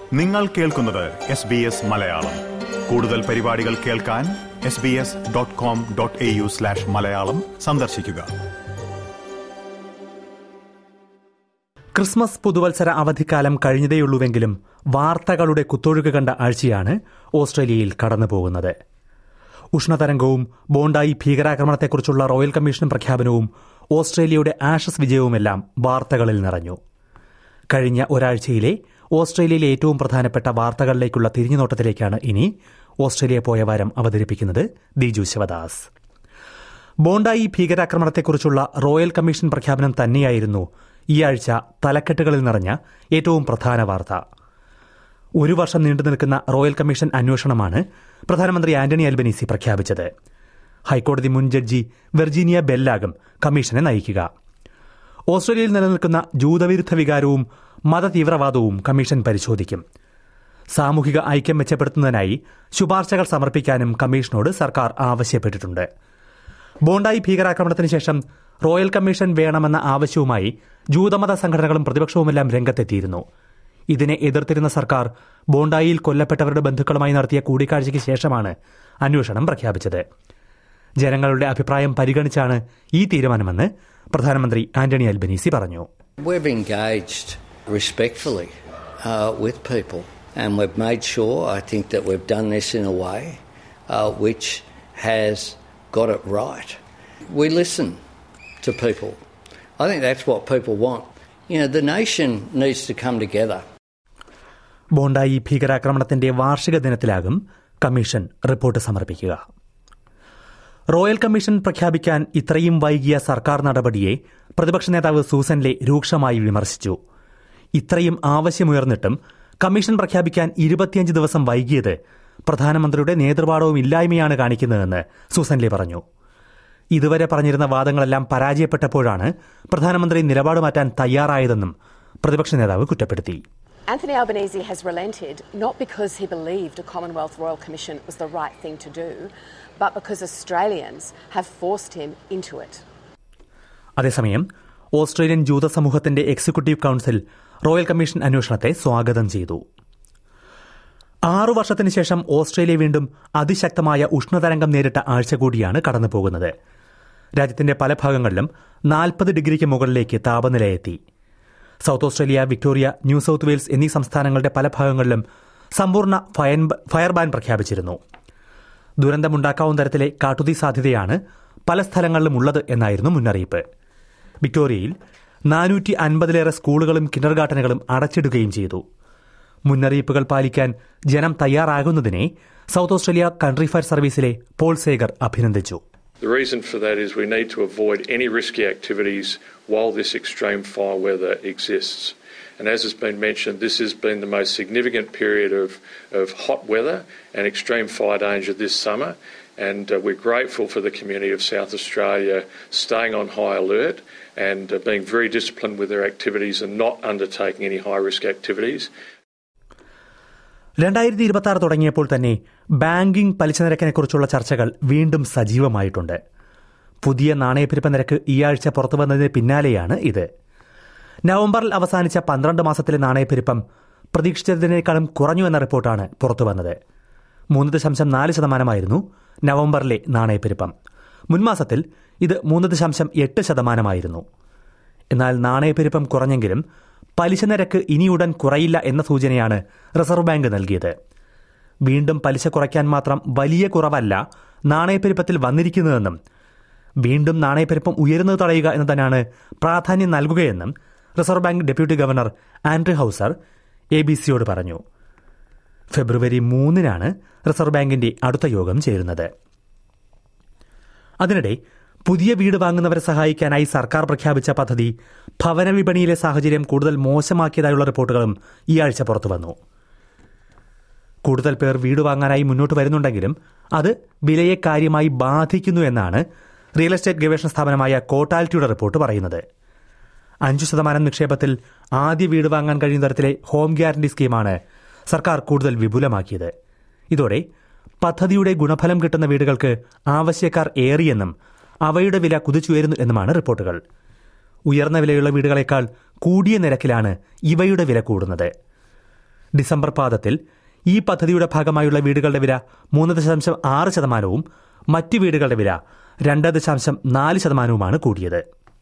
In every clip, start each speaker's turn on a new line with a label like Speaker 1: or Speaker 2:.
Speaker 1: നിങ്ങൾ കേൾക്കുന്നത് S B S Malayalam കൂടുതൽ പരിപാടികൾ കേൾക്കാൻ S B S dot com dot A U slash Malayalam സന്ദർശിക്കുക
Speaker 2: ക്രിസ്മസ് പുതുവത്സര അവധിക്കാലം കഴിഞ്ഞതേയുള്ളൂവെങ്കിലും വാർത്തകളുടെ കുത്തൊഴുക്ക് കണ്ട ആഴ്ചയാണ് ഓസ്ട്രേലിയയിൽ കടന്നുപോകുന്നത് ഉഷ്ണതരംഗവും ബോണ്ടായി ഭീകരാക്രമണത്തെക്കുറിച്ചുള്ള റോയൽ കമ്മീഷൻ പ്രഖ്യാപനവും ഓസ്ട്രേലിയയുടെ ആഷസ് വിജയവുമെല്ലാം വാർത്തകളിൽ നിറഞ്ഞു കഴിഞ്ഞ ഒരാഴ്ചയിലെ ഓസ്ട്രേലിയയിലെ ഏറ്റവും പ്രധാനപ്പെട്ട വാർത്തകളിലേക്കുള്ള തിരിഞ്ഞുനോട്ടത്തിലേക്കാണ് ഇനി ഓസ്ട്രേലിയ പോയ വാരം അവതരിപ്പിക്കുന്നത് ദിജു ശിവദാസ് ബോണ്ടായി ഭീകരാക്രമണത്തെക്കുറിച്ചുള്ള റോയൽ കമ്മീഷൻ പ്രഖ്യാപനം തന്നെയായിരുന്നു ഈ ആഴ്ച തലക്കെട്ടുകളിൽ നിറഞ്ഞ ഏറ്റവും പ്രധാന വാർത്ത ഒരു വർഷം നീണ്ടു നിൽക്കുന്ന റോയൽ കമ്മീഷൻ അന്വേഷണമാണ് പ്രധാനമന്ത്രി ആന്റണി അൽബനീസി പ്രഖ്യാപിച്ചത് ഹൈക്കോടതി മുൻ ജഡ്ജി വെർജീനിയ ബെല്ലാകും കമ്മീഷനെ നയിക്കുക ഓസ്ട്രേലിയയിൽ നിലനിൽക്കുന്ന ജൂതവിരുദ്ധ വികാരവും മതതീവ്രവാദവും കമ്മീഷൻ പരിശോധിക്കും സാമൂഹിക ഐക്യം മെച്ചപ്പെടുത്തുന്നതിനായി ശുപാർശകൾ സമർപ്പിക്കാനും കമ്മീഷനോട് സർക്കാർ ആവശ്യപ്പെട്ടിട്ടുണ്ട് ബോണ്ടായി ഭീകരാക്രമണത്തിന് ശേഷം റോയൽ കമ്മീഷൻ വേണമെന്ന ആവശ്യവുമായി ജൂതമത സംഘടനകളും പ്രതിപക്ഷവുമെല്ലാം രംഗത്തെത്തിയിരുന്നു ഇതിനെ എതിർത്തിരുന്ന സർക്കാർ ബോണ്ടായിയിൽ കൊല്ലപ്പെട്ടവരുടെ ബന്ധുക്കളുമായി നടത്തിയ കൂടിക്കാഴ്ചയ്ക്ക് ശേഷമാണ് അന്വേഷണം പ്രഖ്യാപിച്ചത് ജനങ്ങളുടെ അഭിപ്രായം പരിഗണിച്ചാണ് ഈ തീരുമാനമെന്ന് പ്രധാനമന്ത്രി ആന്റണി അൽബനീസി പറഞ്ഞു
Speaker 3: We've engaged respectfully uh, with people and we've made sure, I think, that we've done this in a way uh, which has got it right. We listen to people. I think that's what people want. You know, the nation needs to come together.
Speaker 2: Bondi ഭീകരാക്രമണത്തിന്റെ വാർഷിക ദിനത്തിലാകും commission report സമർപ്പിക്കുക royal commission പ്രഖ്യാപിക്കാൻ ഇത്രയും വൈകിയ സർക്കാർ നടപടിയെ പ്രതിപക്ഷ നേതാവ് സൂസൻ ലേ രൂക്ഷമായി വിമർശിച്ചു ഇത്രയും ആവശ്യമുയർന്നിട്ടും കമ്മീഷൻ പ്രഖ്യാപിക്കാൻ ഇരുപത്തിയഞ്ച് ദിവസം വൈകിയത് പ്രധാനമന്ത്രിയുടെ നേതൃപാടവും ഇല്ലായ്മയാണ് കാണിക്കുന്നതെന്ന് സൂസൻ ലേ പറഞ്ഞു ഇതുവരെ പറഞ്ഞിരുന്ന വാദങ്ങളെല്ലാം പരാജയപ്പെട്ടപ്പോഴാണ് പ്രധാനമന്ത്രി നിലപാട് മാറ്റാൻ തയ്യാറായതെന്നും പ്രതിപക്ഷ നേതാവ് കുറ്റപ്പെടുത്തി
Speaker 4: Anthony Albanese has relented not because he believed a Commonwealth Royal Commission was the right thing to do, but because Australians have forced him into it.
Speaker 2: അതേസമയം ഓസ്ട്രേലിയൻ ജൂത സമൂഹത്തിന്റെ എക്സിക്യൂട്ടീവ് കൌൺസിൽ റോയൽ കമ്മീഷൻ അന്വേഷണത്തെ സ്വാഗതം ചെയ്തു ആറു വർഷത്തിന് ശേഷം Australia വീണ്ടും അതിശക്തമായ ഉഷ്ണതരംഗം നേരിട്ട ആഴ്ച കൂടിയാണ് കടന്നുപോകുന്നത് രാജ്യത്തിന്റെ പല ഭാഗങ്ങളിലും നാൽപ്പത് ഡിഗ്രിക്ക് മുകളിലേക്ക് താപനിലയെത്തി South Australia Victoria New South Wales എന്നീ സംസ്ഥാനങ്ങളുടെ പല ഭാഗങ്ങളിലും സമ്പൂർണ്ണ ഫയൻ- ഫയർ ബാൻ പ്രഖ്യാപിച്ചിരുന്നു ദുരന്തമുണ്ടാക്കാവുന്ന തരത്തിലെ കാട്ടുതീ സാധ്യതയാണ് പല സ്ഥലങ്ങളിലും ഉള്ളത് എന്നായിരുന്നു മുന്നറിയിപ്പ് വിക്ടോറിയയിൽ നാനൂറ്റി അൻപതിലേറെ സ്കൂളുകളും കിൻഡർ ഗാർട്ടനുകളും അടച്ചിടുകയും ചെയ്തു മുന്നറിയിപ്പുകൾ പാലിക്കാൻ ജനം തയ്യാറാകുന്നതിനെ സൌത്ത് ഓസ്ട്രേലിയ കൺട്രി ഫയർ സർവീസിലെ പോൾ സേഗർ അഭിനന്ദിച്ചു
Speaker 5: The reason for that is we need to avoid any risky activities while this extreme fire weather exists. And as has been mentioned, this has been the most significant period of, of hot weather and extreme fire danger this summer. And uh, we're grateful for the community of South Australia staying on high alert and uh, being very disciplined with their activities and not undertaking any high risk activities.
Speaker 2: രണ്ടായിരത്തി ഇരുപത്തി ആറ് തുടങ്ങിയപ്പോൾ തന്നെ banking പലിശ നിരക്കിനെക്കുറിച്ചുള്ള ചർച്ചകൾ വീണ്ടും സജീവമായിട്ടുണ്ട് പുതിയ നാണയപ്പെരുപ്പ നിരക്ക് ഈ ആഴ്ച പുറത്തുവന്നതിന് പിന്നാലെയാണ് ഇത് നവംബറിൽ അവസാനിച്ച പന്ത്രണ്ട് മാസത്തിലെ നാണയപ്പെരുപ്പം പ്രതീക്ഷിച്ചതിനേക്കാളും കുറഞ്ഞു എന്ന റിപ്പോർട്ടാണ് പുറത്തുവന്നത് മൂന്ന് ദശാംശം നാല് ശതമാനമായിരുന്നു നവംബറിലെ നാണയപ്പെരുപ്പം മുൻമാസത്തിൽ ഇത് മൂന്ന് ദശാംശം എട്ട് ശതമാനമായിരുന്നു എന്നാൽ നാണയപ്പെരുപ്പം കുറഞ്ഞെങ്കിലും പലിശ നിരക്ക് ഇനിയുടൻ കുറയില്ല എന്ന സൂചനയാണ് റിസർവ് ബാങ്ക് നൽകിയത് വീണ്ടും പലിശ കുറയ്ക്കാൻ മാത്രം വലിയ കുറവല്ല നാണയപ്പെരുപ്പത്തിൽ വന്നിരിക്കുന്നതെന്നും വീണ്ടും നാണയപ്പെരുപ്പം ഉയരുന്നത് തടയുക എന്നതിനാണ് പ്രാധാന്യം നൽകുകയെന്നും Reserve Bank deputy governor Andrew Hauser A B സിയോട് പറഞ്ഞു ഫെബ്രുവരി മൂന്നിനാണ് റിസർവ് ബാങ്കിന്റെ അടുത്ത യോഗം ചേരുന്നത് അതിനിടെ പുതിയ വീട് വാങ്ങുന്നവരെ സഹായിക്കാനായി സർക്കാർ പ്രഖ്യാപിച്ച പദ്ധതി ഭവന വിപണിയിലെ സാഹചര്യം കൂടുതൽ മോശമാക്കിയതായുള്ള റിപ്പോർട്ടുകളും ഈ ആഴ്ച പുറത്തുവന്നു കൂടുതൽ പേർ വീട് വാങ്ങാനായി മുന്നോട്ട് വരുന്നുണ്ടെങ്കിലും അത് വിലയെ കാര്യമായി ബാധിക്കുന്നു എന്നാണ് റിയൽ എസ്റ്റേറ്റ് ഗവേഷണ സ്ഥാപനമായ കോട്ടാലിറ്റിയുടെ റിപ്പോർട്ട് പറയുന്നത് അഞ്ചു ശതമാനം നിക്ഷേപത്തിൽ ആദ്യ വീട് വാങ്ങാൻ കഴിയുന്ന തരത്തിലെ ഹോം ഗ്യാരണ്ടി സ്കീമാണ് സർക്കാർ കൂടുതൽ വിപുലമാക്കിയത് ഇതോടെ പദ്ധതിയുടെ ഗുണഫലം കിട്ടുന്ന വീടുകൾക്ക് ആവശ്യക്കാർ ഏറിയെന്നും അവയുടെ വില കുതിച്ചുയരുന്നു എന്നുമാണ് റിപ്പോർട്ടുകൾ ഉയർന്ന വിലയുള്ള വീടുകളെക്കാൾ കൂടിയ നിരക്കിലാണ് ഇവയുടെ വില കൂടുന്നത് ഡിസംബർ പാദത്തിൽ ഈ പദ്ധതിയുടെ ഭാഗമായുള്ള വീടുകളുടെ വില മൂന്ന് ദശാംശം ആറ് ശതമാനവും മറ്റ് വീടുകളുടെ വില രണ്ട് ദശാംശം നാല് ശതമാനവുമാണ് കൂടിയത്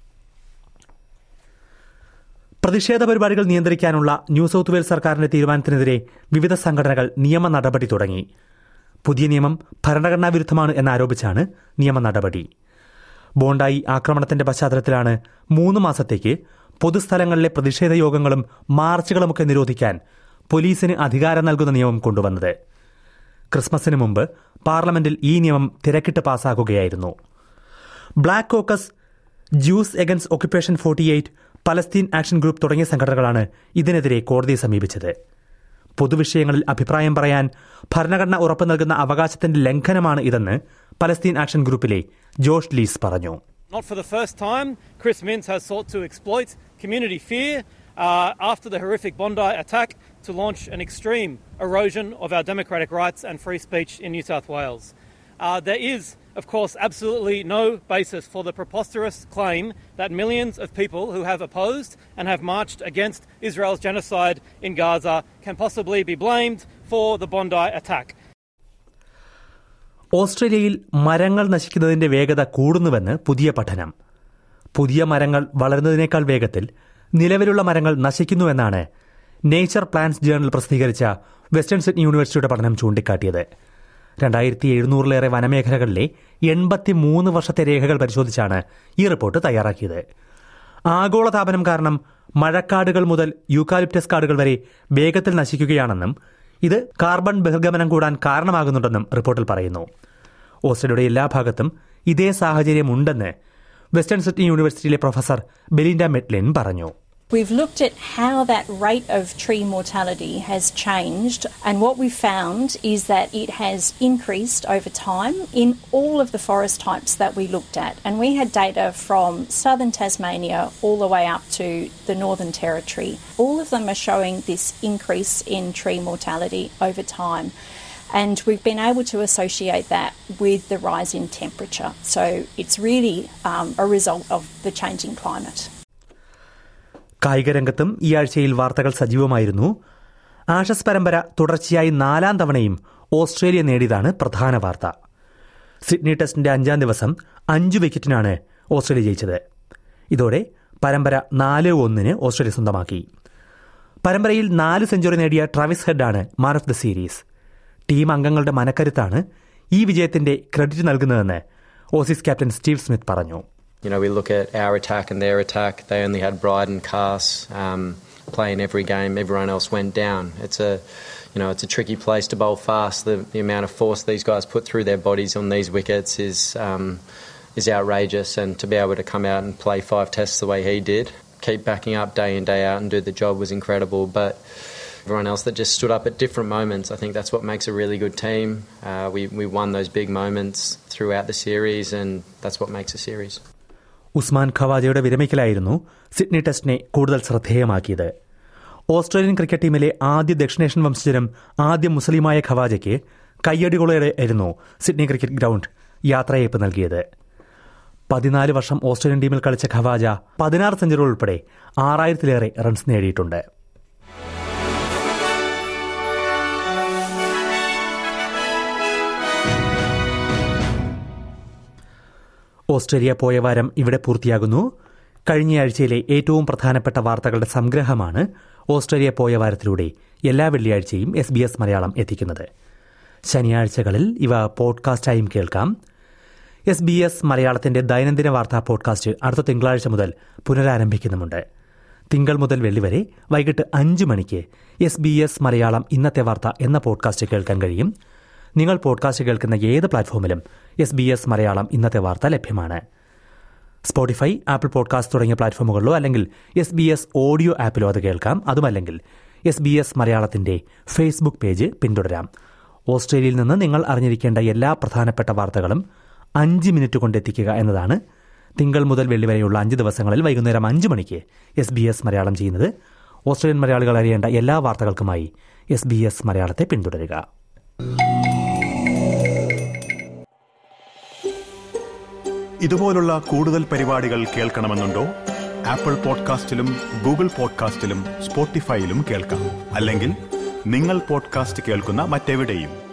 Speaker 2: പ്രതിഷേധ പരിപാടികൾ നിയന്ത്രിക്കാനുള്ള ന്യൂ സൌത്ത് വെയിൽസ് സർക്കാരിന്റെ തീരുമാനത്തിനെതിരെ വിവിധ സംഘടനകൾ നിയമ നടപടി തുടങ്ങി പുതിയ നിയമം ഭരണഘടനാ വിരുദ്ധമാണ് എന്നാരോപിച്ചാണ് നിയമ നടപടി ബോണ്ടായി ആക്രമണത്തിന്റെ പശ്ചാത്തലത്തിലാണ് മൂന്ന് മാസത്തേക്ക് പൊതുസ്ഥലങ്ങളിലെ പ്രതിഷേധ യോഗങ്ങളും മാർച്ചുകളുമൊക്കെ നിരോധിക്കാൻ പോലീസിന് അധികാരം നൽകുന്ന നിയമം കൊണ്ടുവന്നത് ക്രിസ്മസിന് മുമ്പ് പാർലമെന്റിൽ ഈ നിയമം തിരക്കിട്ട് പാസാക്കുകയായിരുന്നു Black Caucus Jews Against Occupation forty eight Palestine Action Group തുടങ്ങിയ സംഘടനകളാണ് ഇതിനെതിരെ കോടതിയെ സമീപിച്ചത് പൊതുവിഷയങ്ങളിൽ അഭിപ്രായം പറയാൻ ഭരണഘടന ഉറപ്പു നൽകുന്ന അവകാശത്തിന്റെ ലംഘനമാണ് ഇതെന്ന് പലസ്തീൻ ആക്ഷൻ ഗ്രൂപ്പിലെ ജോഷ് ലീസ് പറഞ്ഞു
Speaker 6: Not for the first time, Chris Mintz has sought to exploit community fear uh, after the horrific Bondi attack to launch an extreme erosion of our democratic rights and free speech in New South Wales. Uh, there is, of course, absolutely no basis for the preposterous claim that millions of people who have opposed and have marched against Israel's genocide in Gaza can possibly be blamed for the Bondi attack.
Speaker 2: ഓസ്ട്രേലിയയിൽ മരങ്ങൾ നശിക്കുന്നതിന്റെ വേഗത കൂടുന്നുവെന്ന് പുതിയ പഠനം പുതിയ മരങ്ങൾ വളരുന്നതിനേക്കാൾ വേഗത്തിൽ നിലവിലുള്ള മരങ്ങൾ നശിക്കുന്നുവെന്നാണ് നേച്ചർ പ്ലാന്റ്സ് ജേണൽ പ്രസിദ്ധീകരിച്ച വെസ്റ്റേൺ സിഡ്നി യൂണിവേഴ്സിറ്റിയുടെ പഠനം ചൂണ്ടിക്കാട്ടിയത് രണ്ടായിരത്തി എഴുന്നൂറിലേറെ വനമേഖലകളിലെ എൺപത്തിമൂന്ന് വർഷത്തെ രേഖകൾ പരിശോധിച്ചാണ് ഈ റിപ്പോർട്ട് തയ്യാറാക്കിയത് ആഗോളതാപനം കാരണം മഴക്കാടുകൾ മുതൽ യൂക്കാലിപ്റ്റസ് കാടുകൾ വരെ വേഗത്തിൽ നശിക്കുകയാണെന്നും ഇത് കാർബൺ ബഹിർഗമനം കൂടാൻ കാരണമാകുന്നുണ്ടെന്നും റിപ്പോർട്ടിൽ പറയുന്നു ഓസ്ട്രേലിയയുടെ എല്ലാ ഭാഗത്തും ഇതേ സാഹചര്യമുണ്ടെന്ന് വെസ്റ്റേൺ സിഡ്നി യൂണിവേഴ്സിറ്റിയിലെ പ്രൊഫസർ ബെലിൻഡ മെറ്റ്ലിൻ പറഞ്ഞു
Speaker 7: We've looked at how that rate of tree mortality has changed, and what we've found is that it has increased over time in all of the forest types that we looked at. And we had data from southern Tasmania all the way up to the Northern Territory. All of them are showing this increase in tree mortality over time. And we've been able to associate that with the rise in temperature. So it's really um, a result of the changing climate.
Speaker 2: കായിക രംഗത്തും ഈ ആഴ്ചയിൽ വാർത്തകൾ സജീവമായിരുന്നു Ashes പരമ്പര തുടർച്ചയായി നാലാം തവണയും ഓസ്ട്രേലിയ നേടിയതാണ് പ്രധാന വാർത്ത സിഡ്നി ടെസ്റ്റിന്റെ അഞ്ചാം ദിവസം അഞ്ച് വിക്കറ്റിനാണ് ഓസ്ട്രേലിയ ജയിച്ചത് ഇതോടെ പരമ്പര നാല് ഒന്നിന് ഓസ്ട്രേലിയ സ്വന്തമാക്കി പരമ്പരയിൽ നാല് സെഞ്ചുറി നേടിയ ട്രാവിസ് ഹെഡാണ് man of the series team അംഗങ്ങളുടെ മനക്കരുത്താണ് ഈ വിജയത്തിന്റെ ക്രെഡിറ്റ് നൽകുന്നതെന്ന് ഓസീസ് ക്യാപ്റ്റൻ സ്റ്റീവ് സ്മിത്ത് പറഞ്ഞു
Speaker 8: You know, we look at our attack and their attack. They only had Bryden, Cass um, playing every game. Everyone else went down. It's a, you know, it's a tricky place to bowl fast. The, the amount of force these guys put through their bodies on these wickets is um, is outrageous. And to be able to come out and play five tests the way he did, keep backing up day in day out and do the job was incredible. But everyone else that just stood up at different moments, I think that's what makes a really good team. Uh, we we won those big moments throughout the series, and that's what makes a series.
Speaker 2: Usman ഖവാജയുടെ വിരമിക്കലായിരുന്നു Sydney ടെസ്റ്റിനെ കൂടുതൽ ശ്രദ്ധേയമാക്കിയത് Australian cricket ടീമിലെ ആദ്യ ദക്ഷിണേഷ്യൻ വംശജരും ആദ്യ മുസ്ലിമായ ഖവാജയ്ക്ക് കയ്യടികളോടെ ആയിരുന്നു സിഡ്നി ക്രിക്കറ്റ് ഗ്രൗണ്ട് യാത്രയയപ്പ് നൽകിയത് പതിനാല് വർഷം ഓസ്ട്രേലിയൻ ടീമിൽ കളിച്ച ഖവാജ പതിനാറ് സെഞ്ചുറികൾ ഉൾപ്പെടെ ആറായിരത്തിലേറെ റൺസ് നേടിയിട്ടുണ്ട് ഓസ്ട്രേലിയ പോയ വാരം ഇവിടെ പൂർത്തിയാകുന്നു കഴിഞ്ഞയാഴ്ചയിലെ ഏറ്റവും പ്രധാനപ്പെട്ട വാർത്തകളുടെ സംഗ്രഹമാണ് ഓസ്ട്രേലിയ പോയ വാരത്തിലൂടെ എല്ലാ വെള്ളിയാഴ്ചയും എസ് ബി എസ് മലയാളം എത്തിക്കുന്നത് ശനിയാഴ്ചകളിൽ ഇവ പോഡ്കാസ്റ്റായും കേൾക്കാം എസ് ബി എസ് മലയാളത്തിന്റെ ദൈനംദിന വാർത്താ പോഡ്കാസ്റ്റ് അടുത്ത തിങ്കളാഴ്ച മുതൽ പുനരാരംഭിക്കുന്നുമുണ്ട് തിങ്കൾ മുതൽ വെള്ളി വരെ വൈകിട്ട് അഞ്ച് മണിക്ക് എസ് ബി എസ് മലയാളം ഇന്നത്തെ വാർത്ത എന്ന പോഡ്കാസ്റ്റ് കേൾക്കാൻ കഴിയും നിങ്ങൾ പോഡ്കാസ്റ്റ് കേൾക്കുന്ന ഏത് പ്ലാറ്റ്ഫോമിലും എസ് ബി എസ് മലയാളം ഇന്നത്തെ വാർത്ത ലഭ്യമാണ് സ്പോട്ടിഫൈ ആപ്പിൾ പോഡ്കാസ്റ്റ് തുടങ്ങിയ പ്ലാറ്റ്ഫോമുകളിലോ അല്ലെങ്കിൽ എസ് ബി എസ് ഓഡിയോ ആപ്പിലോ അത് കേൾക്കാം അതുമല്ലെങ്കിൽ എസ് ബി എസ് മലയാളത്തിന്റെ ഫേസ്ബുക്ക് പേജ് പിന്തുടരാം ഓസ്ട്രേലിയയിൽ നിന്ന് നിങ്ങൾ അറിഞ്ഞിരിക്കേണ്ട എല്ലാ പ്രധാനപ്പെട്ട വാർത്തകളും അഞ്ച് മിനിറ്റ് കൊണ്ട് എത്തിക്കുക എന്നതാണ് തിങ്കൾ മുതൽ വെള്ളി വരെയുള്ള അഞ്ച് ദിവസങ്ങളിൽ വൈകുന്നേരം അഞ്ച് മണിക്ക് എസ് ബി എസ് മലയാളം ചെയ്യുന്നത് ഓസ്ട്രേലിയൻ മലയാളികൾ അറിയേണ്ട എല്ലാ വാർത്തകൾക്കുമായി എസ് ബി എസ് മലയാളത്തെ പിന്തുടരുക
Speaker 1: ഇതുപോലുള്ള കൂടുതൽ പരിപാടികൾ കേൾക്കണമെന്നുണ്ടോ ആപ്പിൾ പോഡ്കാസ്റ്റിലും ഗൂഗിൾ പോഡ്കാസ്റ്റിലും സ്പോട്ടിഫൈയിലും കേൾക്കാം അല്ലെങ്കിൽ നിങ്ങൾ പോഡ്കാസ്റ്റ് കേൾക്കുന്ന മറ്റെവിടെയും